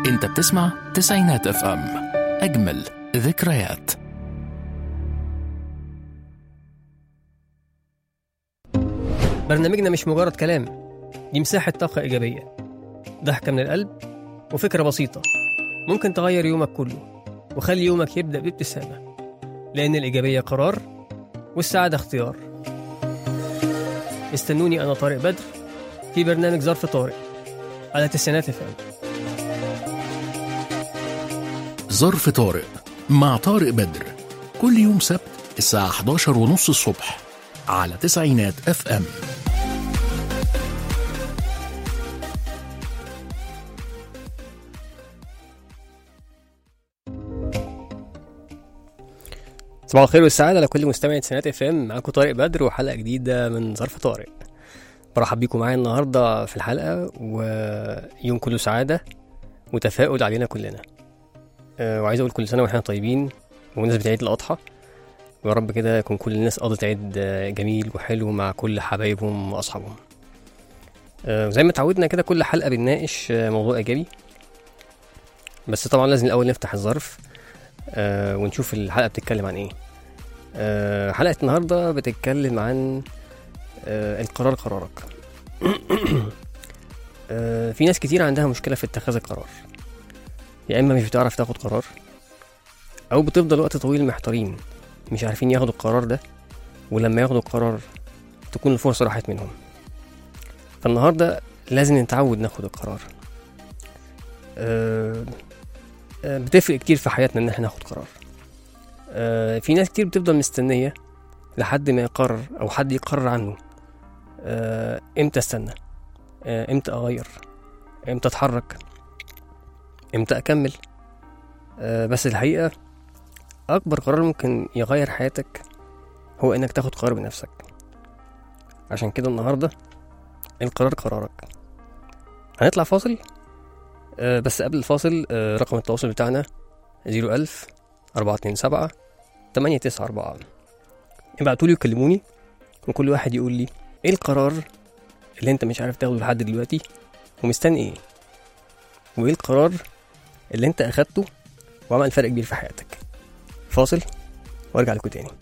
انت بتسمع تسعينات اف ام اجمل ذكريات برنامجنا مش مجرد كلام دي مساحة طاقة إيجابية ضحكة من القلب وفكرة بسيطة ممكن تغير يومك كله وخلي يومك يبدأ بابتسامة لأن الإيجابية قرار والسعادة اختيار استنوني أنا طارق بدر في برنامج ظرف طارق على تسعينات فم ظرف طارق مع طارق بدر كل يوم سبت الساعة 11 ونص الصبح على تسعينات اف ام صباح الخير والسعادة لكل مستمعي تسعينات اف ام معاكم طارق بدر وحلقة جديدة من ظرف طارق برحب بيكم معايا النهاردة في الحلقة ويوم كله سعادة وتفاؤل علينا كلنا أه وعايز أقول كل سنة وإحنا طيبين بمناسبة عيد الأضحى ويا رب كده يكون كل الناس قضت عيد آه، جميل وحلو مع كل حبايبهم وأصحابهم أه زي ما اتعودنا كده كل حلقة بنناقش آه، موضوع إيجابي بس طبعا لازم الأول نفتح الظرف أه ونشوف الحلقة بتتكلم عن إيه أه حلقة النهاردة بتتكلم عن أه القرار قرارك أه في ناس كتير عندها مشكلة في اتخاذ القرار يا إما مش بتعرف تاخد قرار أو بتفضل وقت طويل محتارين مش عارفين ياخدوا القرار ده ولما ياخدوا القرار تكون الفرصة راحت منهم فالنهاردة لازم نتعود ناخد القرار أه آه، بتفرق كتير في حياتنا ان احنا ناخد قرار آه، في ناس كتير بتفضل مستنية لحد ما يقرر او حد يقرر عنه آه، امتى استنى آه، امتى اغير امتى اتحرك امتى اكمل آه، بس الحقيقة اكبر قرار ممكن يغير حياتك هو انك تاخد قرار بنفسك عشان كده النهاردة القرار قرارك هنطلع فاصل آه، بس قبل الفاصل آه، رقم التواصل بتاعنا 01000 427 894 ابعتوا لي وكلموني وكل واحد يقول لي ايه القرار اللي انت مش عارف تاخده لحد دلوقتي ومستني ايه وايه القرار اللي انت اخدته وعمل فرق كبير في حياتك فاصل وارجع لكم تاني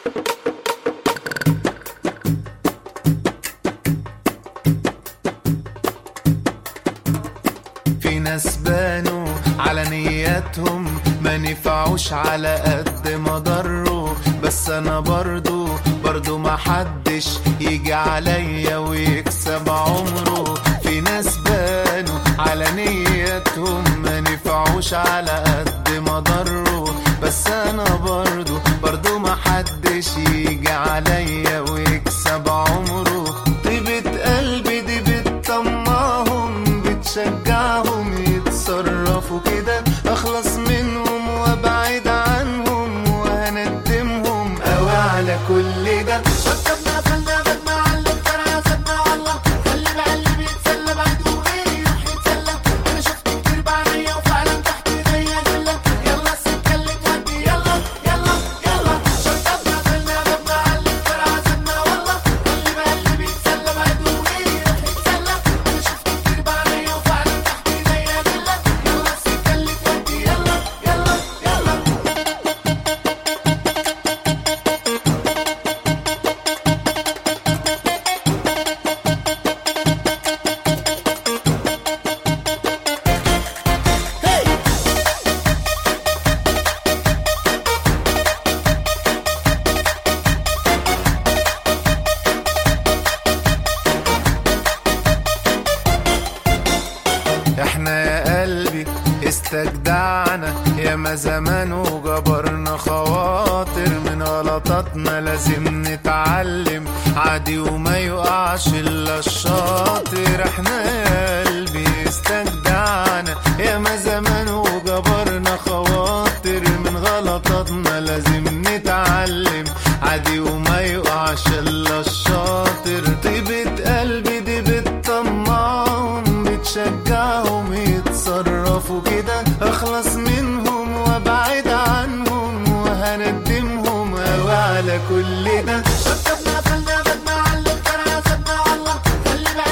في ناس بانوا على نياتهم ما نفعوش على قد ما ضروا بس انا برضو برضو ما حدش يجي عليا ويكسب عمره في ناس بانوا على نياتهم ما نفعوش على قد ما ضروا بس انا برضو برضو ما حدش يجي عليا ويكسب عمره طيبة قلبي دي بتطمعهم بتشجعهم يتصرفوا كده اخلص منهم وابعد عنهم وهندمهم قوي على كل ده شطبنا قفلنا بدنا علم ترى سيبنا والله خلي بقلبي بيتسلى بعد وغيري يروح يتسلى انا شفت كتير بعينيا وفعلا تحت ايديا جله يلا السكه اللي تودي يلا يلا يلا شطبنا قفلنا بدنا علم ترى سيبنا والله خلي بقلبي بيتسلى بعد وغيري يروح يتسلى انا شفت كتير بعينيا وفعلا تحت ايديا جله يلا السكه اللي تودي يلا يلا يلا احنا يا قلبي استجدعنا يا ما زمان وجبرنا خواطر من غلطاتنا لازم نتعلم عادي وما يقعش الا الشاطر احنا يا قلبي استجدعنا يا ما زمان وجبرنا خواطر من غلطاتنا لازم نتعلم عادي وما يقعش الا الشاطر طيبة قلبي دي بتطمعهم بتشجعهم يتصرفوا كده اخلص منهم وابعد عنهم وهندمهم قوي على كل ده شطبنا قفلنا بدنا علم ترى سيبنا والله خلي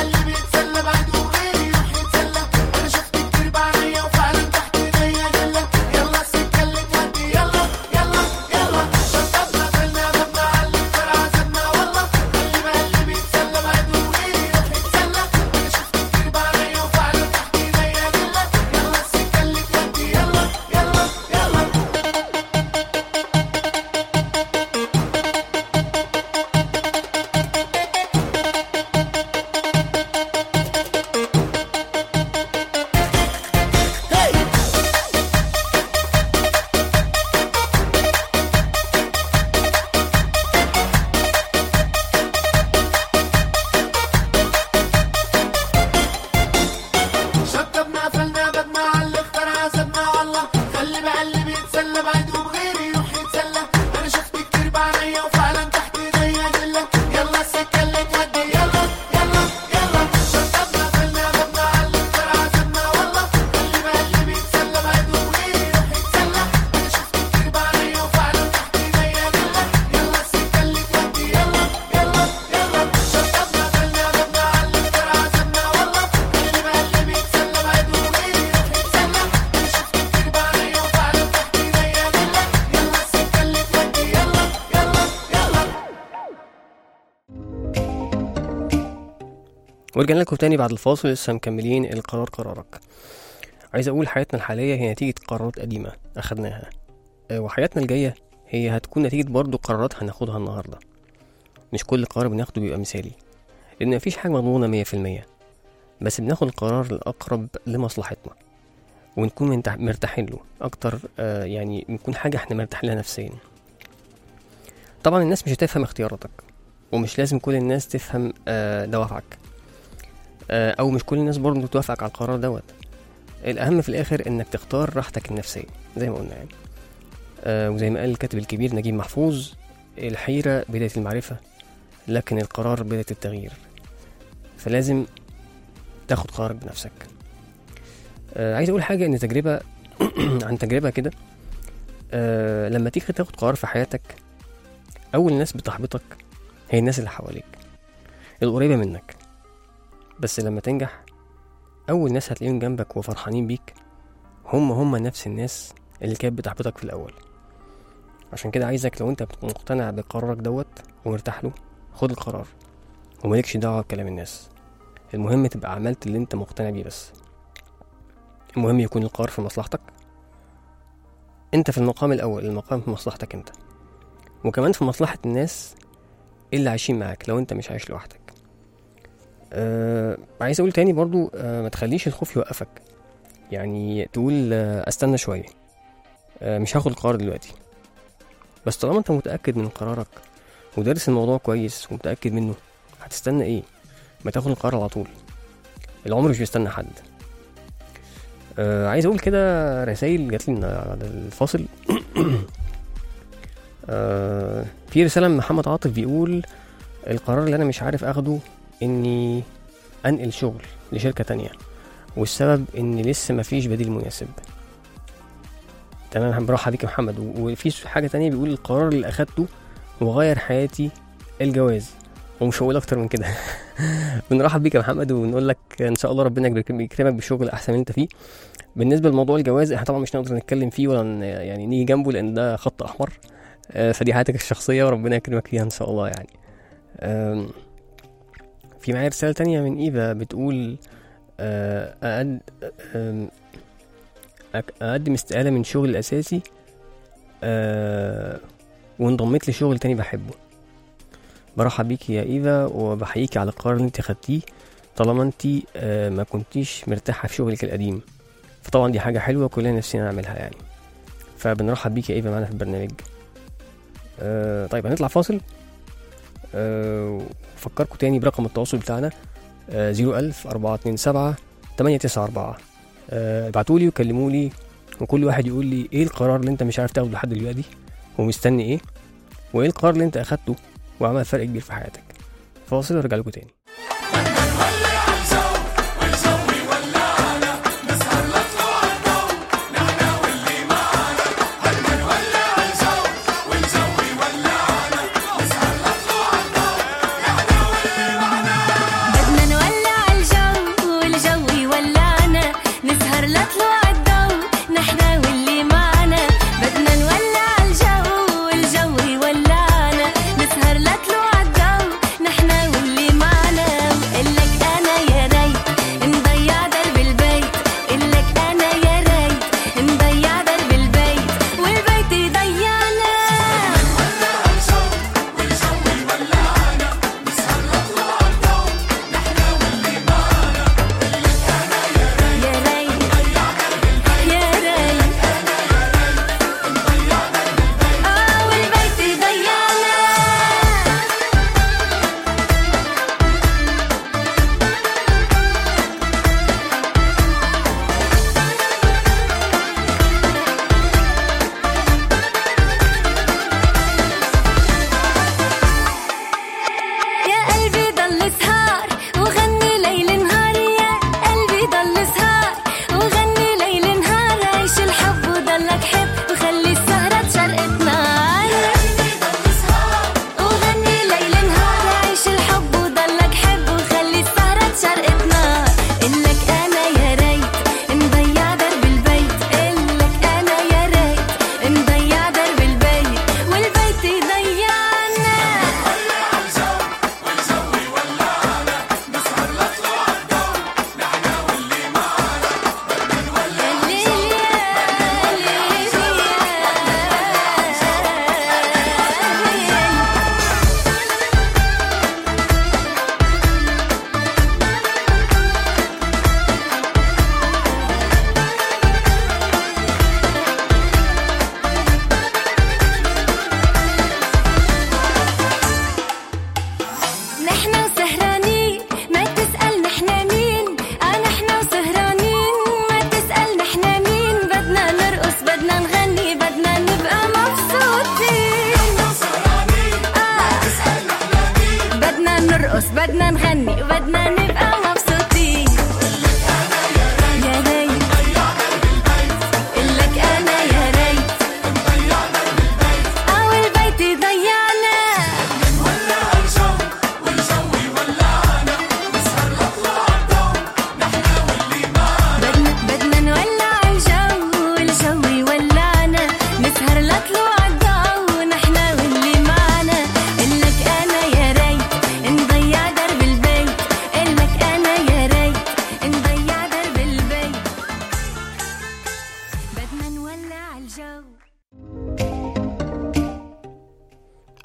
ورجعنا لكم تاني بعد الفاصل لسه مكملين القرار قرارك عايز اقول حياتنا الحاليه هي نتيجه قرارات قديمه اخدناها آه، وحياتنا الجايه هي هتكون نتيجه برضو قرارات هناخدها النهارده مش كل قرار بناخده بيبقى مثالي لان مفيش حاجه مضمونه مية في المية بس بناخد القرار الاقرب لمصلحتنا ونكون منتح- مرتاحين له اكتر آه، يعني نكون حاجه احنا مرتاحين لها نفسيا طبعا الناس مش هتفهم اختياراتك ومش لازم كل الناس تفهم آه، دوافعك آه، او مش كل الناس برضه توافقك على القرار دوت الاهم في الاخر انك تختار راحتك النفسيه زي ما قلنا يعني آه، وزي ما قال الكاتب الكبير نجيب محفوظ الحيره بدايه المعرفه لكن القرار بدايه التغيير فلازم تاخد قرارك بنفسك آه، عايز اقول حاجه ان تجربه عن تجربه كده آه، لما تيجي تاخد قرار في حياتك اول ناس بتحبطك هي الناس اللي حواليك القريبه منك بس لما تنجح اول ناس هتلاقيهم جنبك وفرحانين بيك هم هم نفس الناس اللي كانت بتحبطك في الاول عشان كده عايزك لو انت مقتنع بقرارك دوت ومرتاح له خد القرار ومالكش دعوه بكلام الناس المهم تبقى عملت اللي انت مقتنع بيه بس المهم يكون القرار في مصلحتك انت في المقام الاول المقام في مصلحتك انت وكمان في مصلحة الناس اللي عايشين معاك لو انت مش عايش لوحدك أه عايز اقول تاني برضو أه ما تخليش الخوف يوقفك يعني تقول أه استنى شوية أه مش هاخد القرار دلوقتي بس طالما انت متأكد من قرارك ودارس الموضوع كويس ومتأكد منه هتستنى ايه ما تاخد القرار على طول العمر مش بيستنى حد أه عايز اقول كده رسائل جات لي بعد الفاصل آه، في رسالة من محمد عاطف بيقول القرار اللي أنا مش عارف أخده إني أنقل شغل لشركة تانية والسبب إن لسه مفيش بديل مناسب تمام برحب بيك يا محمد و- وفي حاجة تانية بيقول القرار اللي أخدته وغير حياتي الجواز ومش هقول أكتر من كده بنرحب بيك يا محمد ونقول لك إن شاء الله ربنا يكرم- يكرمك بشغل أحسن من اللي أنت فيه بالنسبة لموضوع الجواز احنا طبعا مش نقدر نتكلم فيه ولا ن- يعني نيجي جنبه لأن ده خط أحمر آه، فدي حياتك الشخصية وربنا يكرمك فيها إن شاء الله يعني آم، في معايا رسالة تانية من إيفا بتقول آه، أقد آم، أك- أقدم استقالة من شغل الأساسي آه، وانضميت لشغل تاني بحبه برحب بيكي يا إيفا وبحييكي على القرار اللي انت خدتيه طالما انت آه، ما كنتيش مرتاحة في شغلك القديم فطبعا دي حاجة حلوة كلنا نفسنا نعملها يعني فبنرحب بيكي يا إيفا معانا في البرنامج آه طيب هنطلع فاصل آه وفكركم تاني برقم التواصل بتاعنا آه 01000 427 894 آه ابعتولي وكلمولي وكل واحد يقول لي ايه القرار اللي انت مش عارف تاخده لحد دلوقتي ومستني ايه وايه القرار اللي انت اخدته وعمل فرق كبير في حياتك فاصل وارجع لكم تاني بدنا نولع الجو والجو يولعنا نسهر لطلوع الضو نحنا واللي معنا بدنا نولع الجو والجو يولعنا نسهر لطلوع الضو نحنا واللي معنا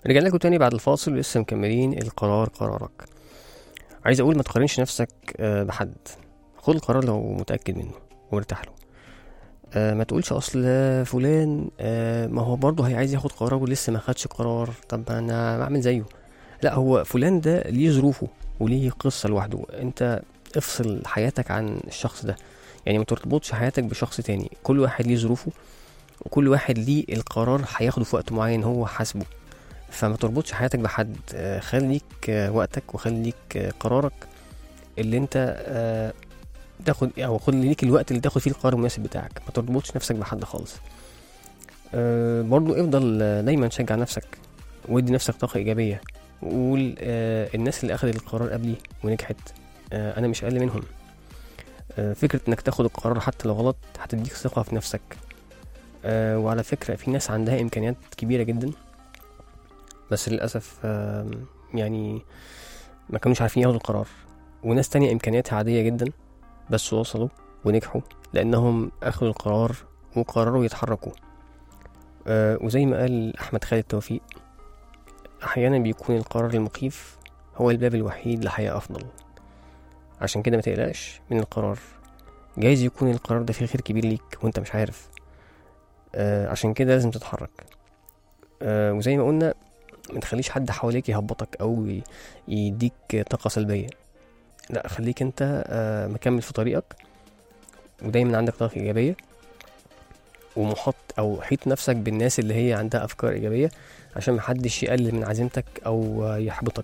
رجعنا لكم تاني بعد الفاصل لسه مكملين القرار قرارك عايز اقول ما تقارنش نفسك آه، بحد خد القرار لو متاكد منه ومرتاح له آه، ما تقولش اصل فلان آه، ما هو برضه هي عايز ياخد قرار ولسه ما خدش قرار طب انا بعمل زيه لا هو فلان ده ليه ظروفه وليه قصه لوحده انت افصل حياتك عن الشخص ده يعني ما ترتبطش حياتك بشخص تاني كل واحد ليه ظروفه وكل واحد ليه القرار هياخده في وقت معين هو حاسبه فما تربطش حياتك بحد آه، خليك آه، وقتك وخليك آه، قرارك اللي انت آه، تاخد او خد ليك الوقت اللي تاخد فيه القرار المناسب بتاعك ما تربطش نفسك بحد خالص آه، برضو افضل آه، دايما شجع نفسك وادي نفسك طاقة إيجابية وقول آه، الناس اللي أخدت القرار قبلي ونجحت آه، أنا مش أقل منهم آه، فكرة إنك تاخد القرار حتى لو غلط هتديك ثقة في نفسك آه، وعلى فكرة في ناس عندها إمكانيات كبيرة جدا بس للأسف آم، يعني ما كانوش عارفين ياخدوا القرار وناس تانية إمكانياتها عادية جدا بس وصلوا ونجحوا لأنهم أخدوا القرار وقرروا يتحركوا آه، وزي ما قال أحمد خالد توفيق أحيانا بيكون القرار المخيف هو الباب الوحيد لحياة أفضل عشان كده ما تقلقش من القرار جايز يكون القرار ده فيه خير كبير ليك وانت مش عارف آه عشان كده لازم تتحرك آه وزي ما قلنا ما تخليش حد حواليك يهبطك او ي- يديك طاقة سلبية لا خليك انت آه مكمل في طريقك ودايما عندك طاقة إيجابية ومحط أو حيط نفسك بالناس اللي هي عندها أفكار إيجابية عشان محدش يقلل من عزيمتك أو آه، يحبطك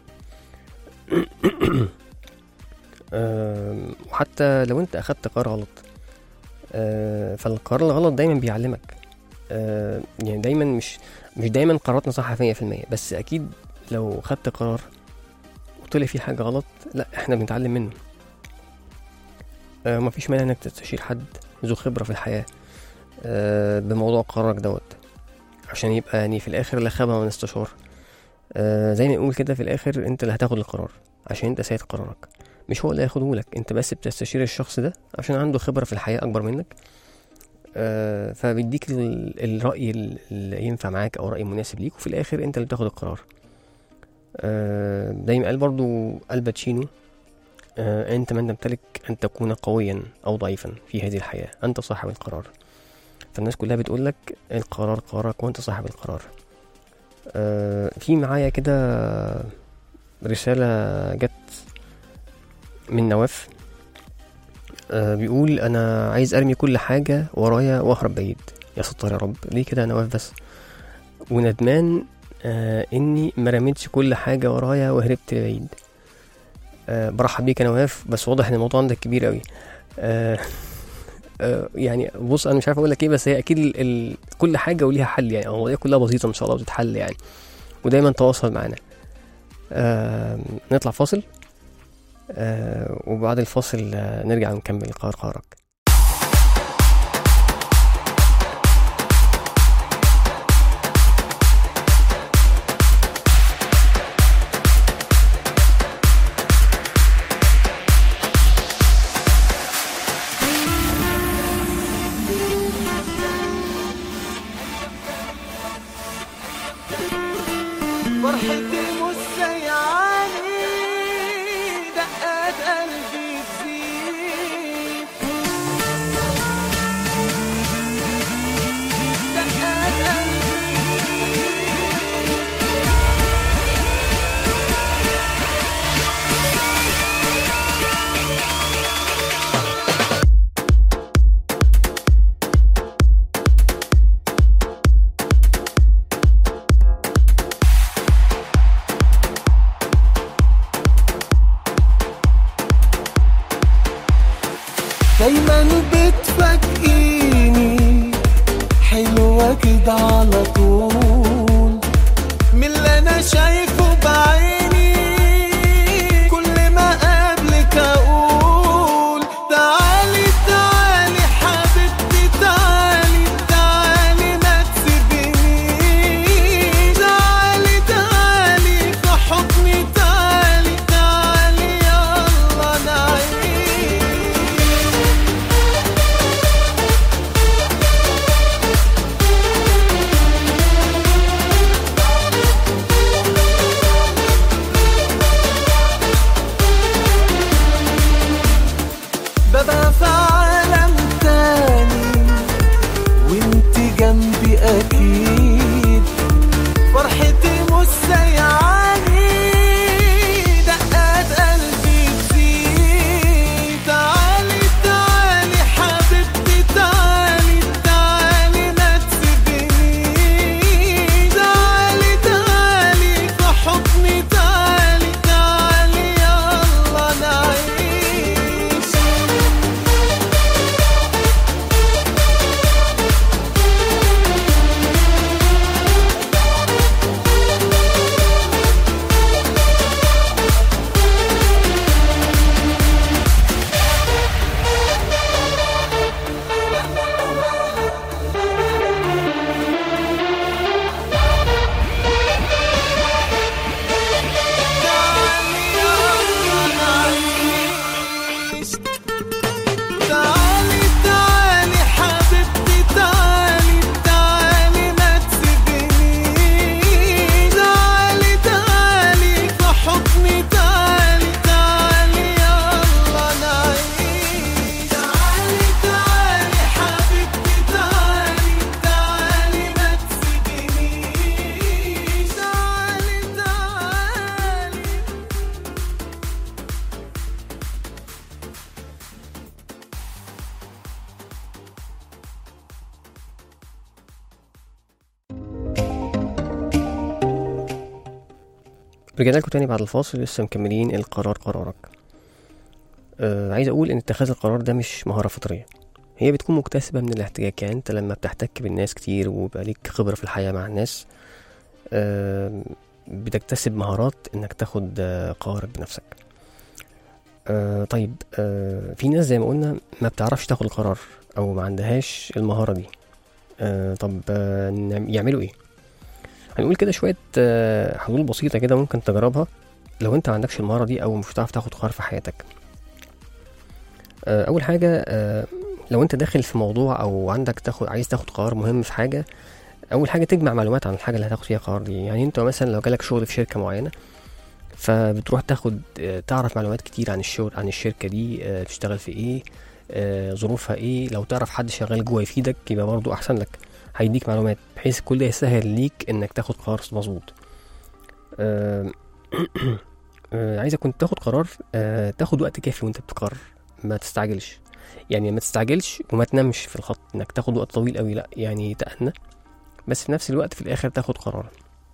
آم، وحتى لو انت أخدت قرار غلط آه، فالقرار الغلط دايما بيعلمك آه، يعني دايما مش مش دايما قراراتنا صح 100% بس اكيد لو خدت قرار وطلع فيه حاجه غلط لا احنا بنتعلم منه آه، مفيش مانع انك تستشير حد ذو خبره في الحياه آه، بموضوع قرارك دوت عشان يبقى يعني في الاخر لا خاب من استشار آه، زي ما نقول كده في الاخر انت اللي هتاخد القرار عشان انت سيد قرارك مش هو اللي هياخده لك انت بس بتستشير الشخص ده عشان عنده خبره في الحياه اكبر منك آه، فبيديك ال- الرأي ال- اللي ينفع معاك أو رأي مناسب ليك وفي الآخر أنت اللي بتاخد القرار آه، دايما قال برضو الباتشينو آه، أنت من تمتلك أن تكون قويا أو ضعيفا في هذه الحياة أنت صاحب القرار فالناس كلها بتقول لك القرار قرارك وأنت صاحب القرار آه، في معايا كده رسالة جت من نواف آه، بيقول انا عايز ارمي كل حاجه ورايا واهرب بعيد يا ستار يا رب ليه كده انا واقف بس وندمان آه اني ما رميتش كل حاجه ورايا وهربت بعيد آه برحب بيك انا واقف بس واضح ان الموضوع عندك كبير قوي آه آه يعني بص انا مش عارف اقول لك ايه بس هي اكيد ال ال كل حاجه وليها حل يعني المواضيع كلها بسيطه ان شاء الله وتتحل يعني ودايما تواصل معانا آه نطلع فاصل آه وبعد الفاصل آه نرجع نكمل قرار قرارك فرحتي مش سيعاني دقات قلبي تزيد دقات قلبي دايما بتفاجئيني حلوة كده على طول من اللي انا شايفه بعيني كل ما قابلك اقول تعالي تعالي حبيبتي تعالي تعالي ما تسيبينيش تعالي تعالي في حضني تعالي تعالي يلا نعيش رجعنا لكم تاني بعد الفاصل لسه مكملين القرار قرارك آه عايز اقول ان اتخاذ القرار ده مش مهارة فطرية هي بتكون مكتسبة من الاحتكاك يعني انت لما بتحتك بالناس كتير ويبقى ليك خبرة في الحياة مع الناس آه بتكتسب مهارات انك تاخد آه قرارك بنفسك آه طيب آه في ناس زي ما قلنا ما بتعرفش تاخد القرار او ما عندهاش المهارة دي آه طب آه نعم- يعملوا ايه هنقول كده شوية آه حلول بسيطة كده ممكن تجربها لو انت ما عندكش المهارة دي او مش هتعرف تاخد قرار في حياتك آه اول حاجة آه لو انت داخل في موضوع او عندك تاخد عايز تاخد قرار مهم في حاجة اول حاجة تجمع معلومات عن الحاجة اللي هتاخد فيها قرار دي يعني انت مثلا لو جالك شغل في شركة معينة فبتروح تاخد آه، تعرف معلومات كتير عن الشغل عن الشركة دي آه، بتشتغل في ايه آه، ظروفها ايه لو تعرف حد شغال جوه يفيدك يبقى برضو احسن لك هيديك معلومات بحيث كل ده يسهل ليك انك تاخد قرار مظبوط آه، آه، عايزك كنت تاخد قرار آه، تاخد وقت كافي وانت بتقرر ما تستعجلش يعني ما تستعجلش وما تنامش في الخط انك تاخد وقت طويل قوي لا يعني تأنى بس في نفس الوقت في الاخر تاخد قرار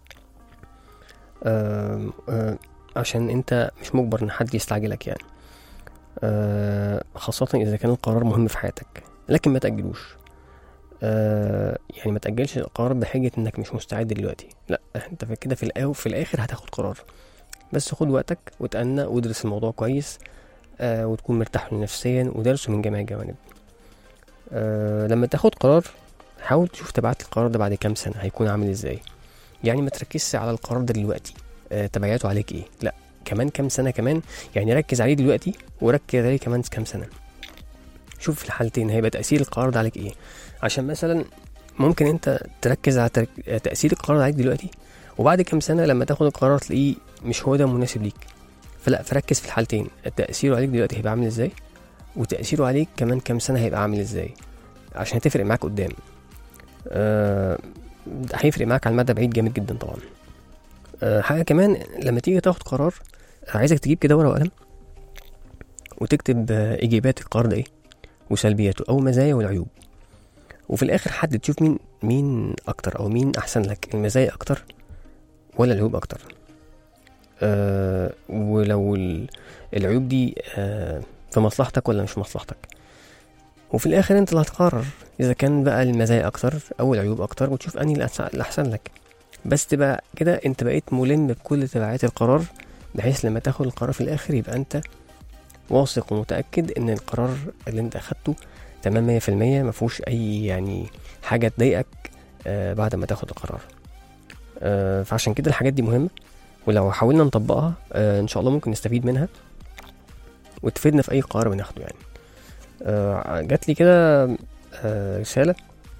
آم، آه، عشان انت مش مجبر ان حد يستعجلك يعني آه، خاصة اذا كان القرار مهم في حياتك لكن ما تأجلوش آه، يعني ما تأجلش القرار بحجة انك مش مستعد دلوقتي لا انت في كده في الأو في الاخر هتاخد قرار بس خد وقتك وتأنى وادرس الموضوع كويس آه، وتكون مرتاح له نفسيا ودرسه من جميع الجوانب آه، لما تاخد قرار حاول تشوف تبعات القرار ده بعد كام سنة هيكون عامل ازاي يعني ما تركزش على القرار ده دلوقتي آه، تبعاته عليك ايه لا كمان كام سنة كمان يعني ركز عليه دلوقتي وركز عليه كمان كام سنة شوف في الحالتين هيبقى تأثير القرار ده عليك ايه عشان مثلا ممكن انت تركز على ترك... تأثير القرار ده عليك دلوقتي وبعد كام سنة لما تاخد القرار تلاقيه مش هو ده مناسب ليك فلا فركز في الحالتين تأثيره عليك دلوقتي هيبقى عامل ازاي وتأثيره عليك كمان كام سنة هيبقى عامل ازاي عشان هتفرق معاك قدام آه ده هيفرق معاك على المدى بعيد جامد جدا طبعا آه حاجة كمان لما تيجي تاخد قرار عايزك تجيب كده ورقة وقلم وتكتب آه، إيجابيات القرار ده إيه وسلبياته أو مزايا والعيوب وفي الآخر حدد تشوف مين مين أكتر أو مين أحسن لك المزايا أكتر ولا العيوب أكتر آه ولو ال- العيوب دي آه في مصلحتك ولا مش في مصلحتك وفي الآخر أنت اللي هتقرر إذا كان بقى المزايا أكتر أو العيوب أكتر وتشوف أنهي الأحسن الأحسن لك بس تبقى كده أنت بقيت ملم بكل تبعات القرار بحيث لما تاخد القرار في الآخر يبقى أنت واثق ومتأكد إن القرار اللي أنت أخدته تمام مية في المية مفهوش أي يعني حاجة تضايقك آه بعد ما تاخد القرار آه فعشان كده الحاجات دي مهمة ولو حاولنا نطبقها آه إن شاء الله ممكن نستفيد منها وتفيدنا في أي قرار بناخده يعني آه جات لي كده آه رسالة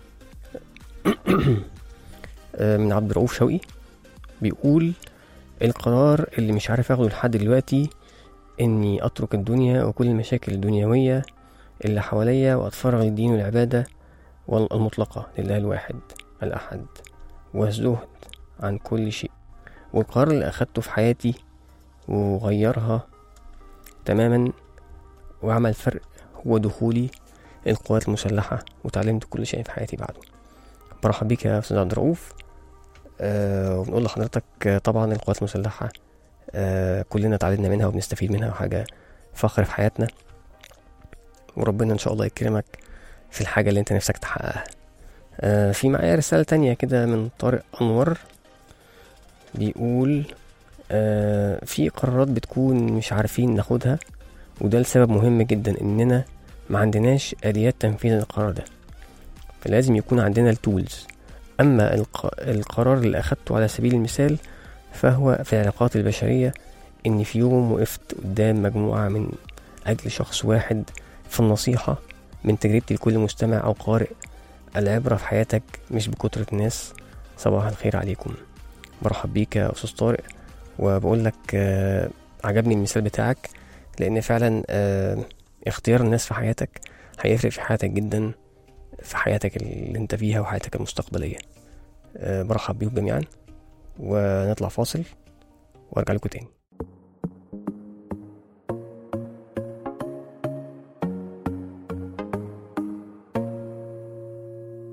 آه من عبد الرؤوف شوقي بيقول القرار اللي مش عارف اخده لحد دلوقتي اني اترك الدنيا وكل المشاكل الدنيوية اللي حواليا واتفرغ للدين والعبادة والمطلقة لله الواحد الأحد والزهد عن كل شيء والقرار اللي أخدته في حياتي وغيرها تماما وعمل فرق هو دخولي القوات المسلحة وتعلمت كل شيء في حياتي بعده برحب بيك يا أستاذ عبد الرؤوف آه ونقول لحضرتك آه، طبعا القوات المسلحة آه كلنا اتعلمنا منها وبنستفيد منها وحاجة فخر في حياتنا وربنا إن شاء الله يكرمك في الحاجة اللي أنت نفسك تحققها آه في معايا رسالة تانية كده من طارق أنور بيقول آه في قرارات بتكون مش عارفين ناخدها وده لسبب مهم جدا إننا ما عندناش آليات تنفيذ القرار ده فلازم يكون عندنا التولز أما الق... القرار اللي أخدته على سبيل المثال فهو في العلاقات البشرية إن في يوم وقفت قدام مجموعة من أجل شخص واحد في النصيحة من تجربتي لكل مستمع أو قارئ العبرة في حياتك مش بكترة الناس صباح الخير عليكم مرحب بيك يا أستاذ طارق وبقول لك آه عجبني المثال بتاعك لأن فعلا آه اختيار الناس في حياتك هيفرق في حياتك جدا في حياتك اللي انت فيها وحياتك المستقبلية أه برحب بيكم جميعا ونطلع فاصل وارجع لكم تاني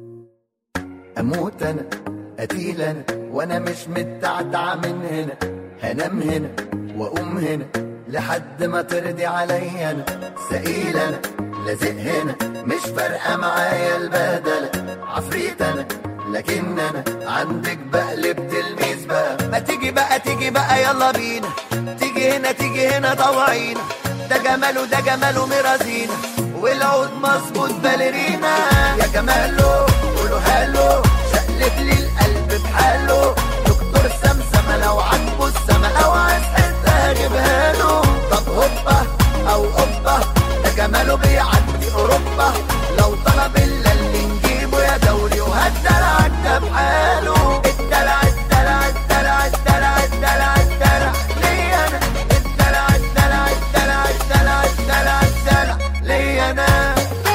اموت انا قتيل انا وانا مش متعتع من هنا هنام هنا واقوم هنا لحد ما ترضي عليا انا سئيل انا لازق هنا مش فارقه معايا البهدله عفريت انا لكن انا عندك بقلب تلميذ بقى ما تيجي بقى تيجي بقى يلا بينا تيجي هنا تيجي هنا طوعينا ده جماله ده جماله مرازينا والعود مظبوط باليرينا يا جماله قولوا هالو شقلب لي القلب بحاله دكتور سمسمة لو عاجبه السما او عايز حته هجيبها له طب هوبا او اوبا ده جماله بيعدي اوروبا لو طلب الا اللي نجيبه يا دوري وهالدلع ده بحاله الدلع الدلع الدلع الدلع الدلع الدلع ليا انا الدلع الدلع الدلع الدلع الدلع الدلع ليا انا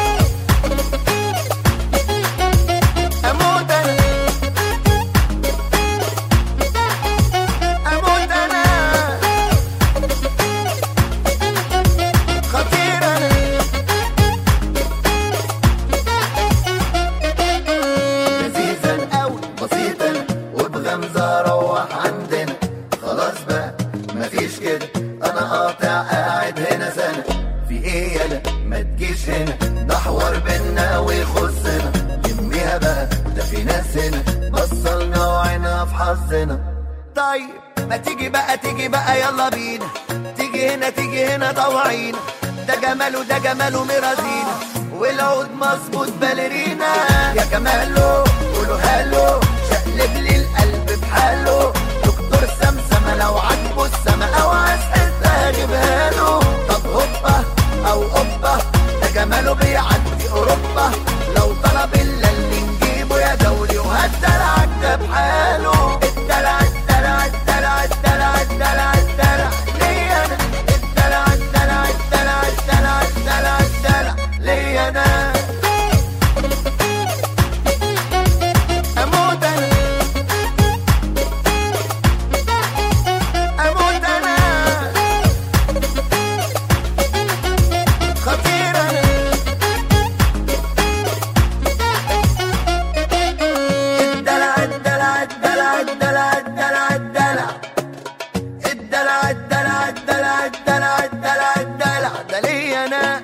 اموت انا اموت انا خطير انا لذيذا قوي بسيطا وبغمزة روح عندنا خلاص بقى مفيش كده انا قاطع قاعد هنا سنة في ايه يلا ما تجيش هنا ده حوار بينا ويخصنا يميها بقى ده في ناس هنا بصلنا وعينا في حظنا طيب ما تيجي بقى تيجي بقى يلا بينا تيجي هنا تيجي هنا طوعينا ده جماله ده جماله مرازينا والعود مظبوط باليرينا يا جماله قولوا هالو شقلب لي القلب بحاله دكتور سمسمة لو عاجبه السما او عايز حته هجيبها له طب هوبا او اوبا ده جماله بيعدي اوروبا لو طلب الا اللي نجيبه يا دوري وهالدلع ده بحاله الدلع الدلع الدلع الدلع الدلع الدلع ليا انا الدلع الدلع الدلع الدلع الدلع الدلع ليا انا اموت انا اموت انا خطير انا الدلع الدلع الدلع الدلع الدلع الدلع الدلع الدلع الدلع الدلع الدلع الدلع ده ليا انا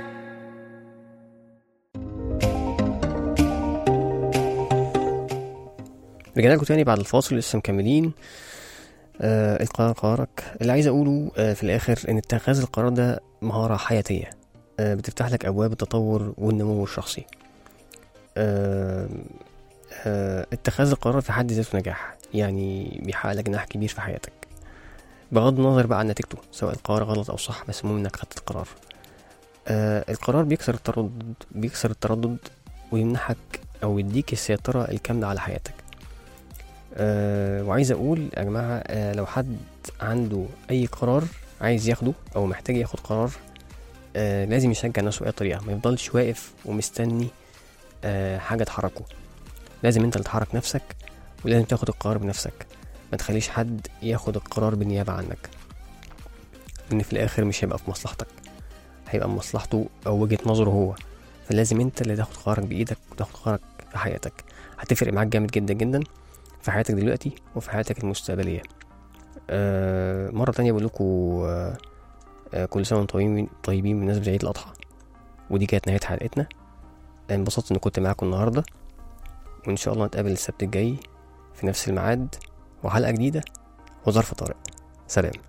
رجعنا لكم تاني بعد الفاصل لسه مكملين آه القرار قرارك اللي عايز اقوله آه في الاخر ان اتخاذ القرار ده مهارة حياتية آه بتفتح لك ابواب التطور والنمو الشخصي آه آه اتخاذ القرار في حد ذاته نجاح يعني بيحقق لك نجاح كبير في حياتك بغض النظر بقى عن نتيجته سواء القرار غلط او صح بس المهم انك خدت القرار آه القرار بيكسر التردد بيكسر التردد ويمنحك او يديك السيطرة الكاملة على حياتك أه وعايز اقول يا جماعه أه لو حد عنده اي قرار عايز ياخده او محتاج ياخد قرار أه لازم يشجع نفسه باي طريقه ما يفضلش واقف ومستني أه حاجه تحركه لازم انت اللي تحرك نفسك ولازم تاخد القرار بنفسك ما تخليش حد ياخد القرار بالنيابه عنك لان في الاخر مش هيبقى في مصلحتك هيبقى مصلحته او وجهه نظره هو فلازم انت اللي تاخد قرارك بايدك وتاخد قرارك في حياتك هتفرق معاك جامد جدا جدا في حياتك دلوقتي وفي حياتك المستقبلية آه مرة تانية بقول لكم آه آه كل سنة وانتم طيبين طيبين بمناسبة عيد الأضحى ودي كانت نهاية حلقتنا انبسطت إني كنت معاكم النهاردة وإن شاء الله نتقابل السبت الجاي في نفس الميعاد وحلقة جديدة وظرف طارئ سلام